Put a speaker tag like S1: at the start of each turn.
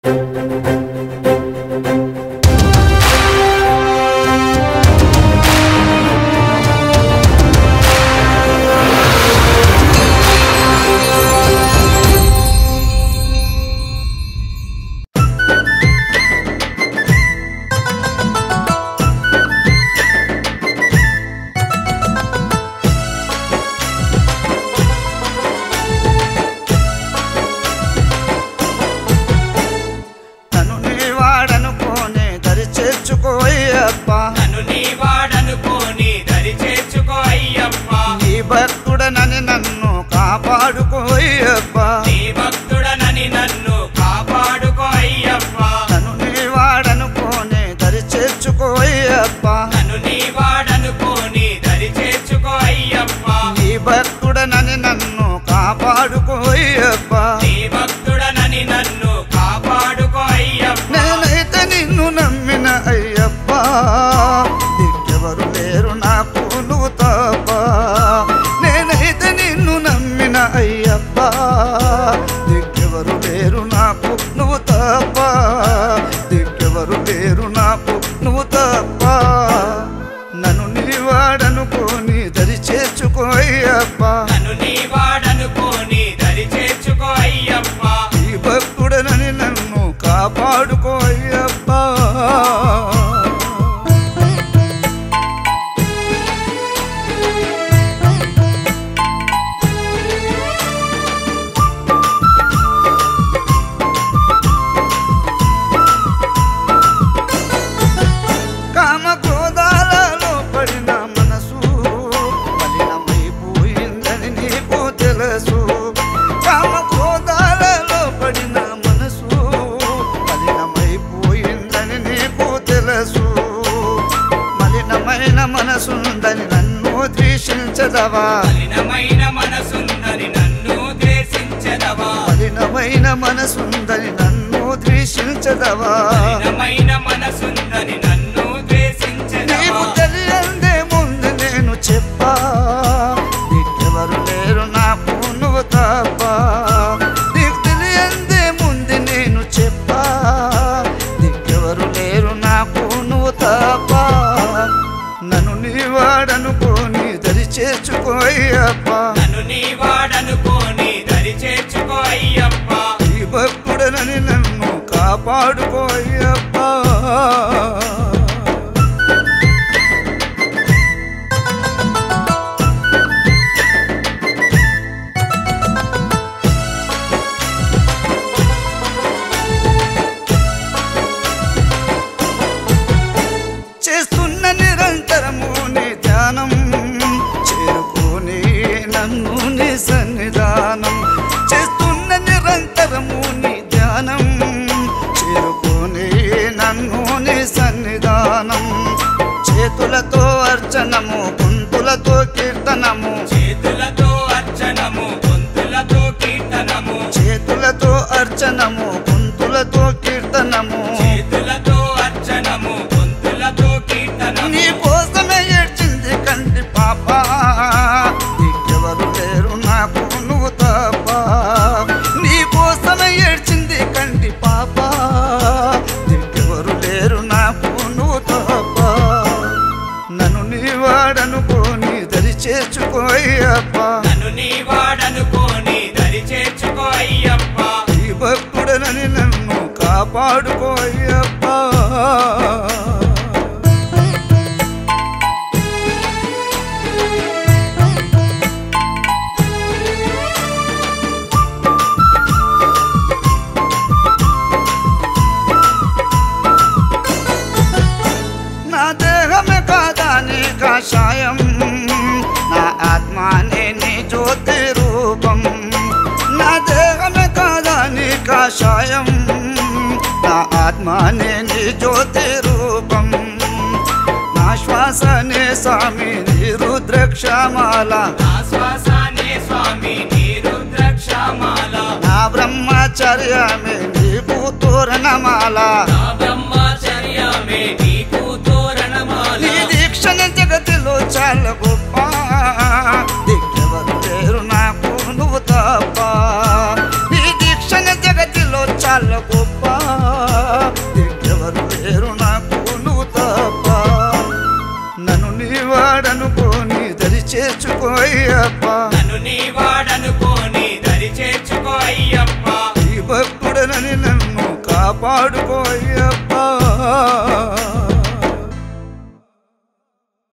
S1: నన్ను నీ వాడనుకోనే దరి చేర్చుకోయ్యప్ప
S2: నన్ను నీ వాడనుకోని దరి చేర్చుకో అయ్యప్ప
S1: నీ భక్తుడనని నన్ను కాపాడుకోయ్యప్ప
S2: నీ భక్తుడనని నన్ను కాపాడుకో అయ్యప్ప
S1: నన్ను నీ వాడనుకోనే దరి చేర్చుకోయ్యప్ప
S2: నన్ను నీ వాడనుకోని దరి చేర్చుకో అయ్యప్ప
S1: నీ భక్తుడనని నన్ను కాపాడుకోయ్యప్ప
S2: నీ భక్తుడనని నన్ను కాపాడుకో అయ్యప్ప
S1: నేనైతే నిన్ను నమ్మిన అయ్యప్ప దిక్కెవరు లేరు నాకు నువ్వు తప్ప నేనైతే నిన్ను నమ్మిన అయ్యప్ప దిక్కెవరు లేరు నాకు నువ్వు తప్ప దిక్కెవరు లేరు నాకు నువ్వు తప్ప నన్ను నీ వాడనుకోని దరి చేర్చుకో అయ్యప్ప
S2: నన్ను నీ వాడనుకోని దరి చేర్చుకో అయ్యప్ప
S1: ఈ భక్తుడనని నన్ను కాపాడుకో అయ్యప్ప కామ క్రోధాలలో పడిన మనసు మలినమైపోయిందని నీకు తెలుసు కామ క్రోధాలలో పడిన మనసు మలినమైపోయిందని నీకు తెలుసు మలినమైన మనసుందని నన్ను ద్వేషించదవా
S2: మలినమైన మనసుందని నన్ను ద్వేషించదవా
S1: మలినమైన మనసుందని నన్ను ద్వేషించదవా
S2: మలినమైన మనసుందని నన్ను ద్వేషించదవా
S1: నీకు తెలియందే ముందు నేను చెప్పా నీకెవరు లేరు నాకు నువ్వు తప్ప నీకు తెలియందే ముందు నేను చెప్పా నీకెవరు లేరు నాకు నువ్వు తప్ప నన్ను నీ వాడనుకోని దరి చేర్చుకోయ్యప్ప
S2: నన్ను నీ వాడనుకోని దరి చేర్చుకో అయ్యప్ప
S1: ఈ భక్తుడనని నన్ను కాపాడుకోయ్యప్ప చేస్తున్న నిరంతరము నీ ధ్యానం చేరుకోని నన్ను నీ సన్నిధానం చేస్తున్న నిరంతరము నీ ధ్యానం చేరుకోని నన్ను నీ సన్నిధానం చేతులతో అర్చనము గొంతులతో కీర్తనము
S2: చేతులతో అర్చనము గొంతులతో కీర్తనము
S1: చేతులతో అర్చనము గొంతులతో కీర్తనము
S2: చేతులతో అర్చనము గొంతులతో కీర్తనము
S1: నీ కోసమే ఏడ్చింది కంటి పాప నీకెవరు లేరు నాకు నువ్వు తప్ప నీ కోసమే ఏడ్చింది కంటి పాప నీకెవరు లేరు నాకు నువ్వు తప్ప నన్ను నీ వాడనుకోని దరి చేర్చుకోయ్యప్ప
S2: నన్ను నీ వాడనుకోని దరి చేర్చుకో అయ్యప్ప
S1: ఈ భక్తుడనని నన్ను కాపాడుకోయ్యప్ప నా దేహమే కాదా నీ కాషాయం నా ఆత్మానే నీ జ్యోతి రూపం నా దేహమే కాదా నీ కాషాయం నా ఆత్మానే నీ జ్యోతి రూపం నా శ్వాసనే స్వామి నీ రుద్రక్షమాల
S2: నా శ్వాసానే స్వామి నీ రుద్రక్షమాల
S1: నా బ్రహ్మచర్యమే నీకు తోరణమాల
S2: నా బ్రహ్మచర్యమే నీకు తోరణమాల
S1: నీ దీక్షణ జగతిలో చాలా గొప్ప దిక్కెవరు లేరు నాకు నువ్వు తప్ప నీ దీక్షణ జగతిలో చాలా గొప్ప వాడనుకోని దరి చేర్చుకో అయ్యప్ప
S2: నన్ను నీ వాడనుకోని దరి చేర్చుకో అయ్యప్ప
S1: ఈ భక్తుడనని నన్ను కాపాడుకో అయ్యప్ప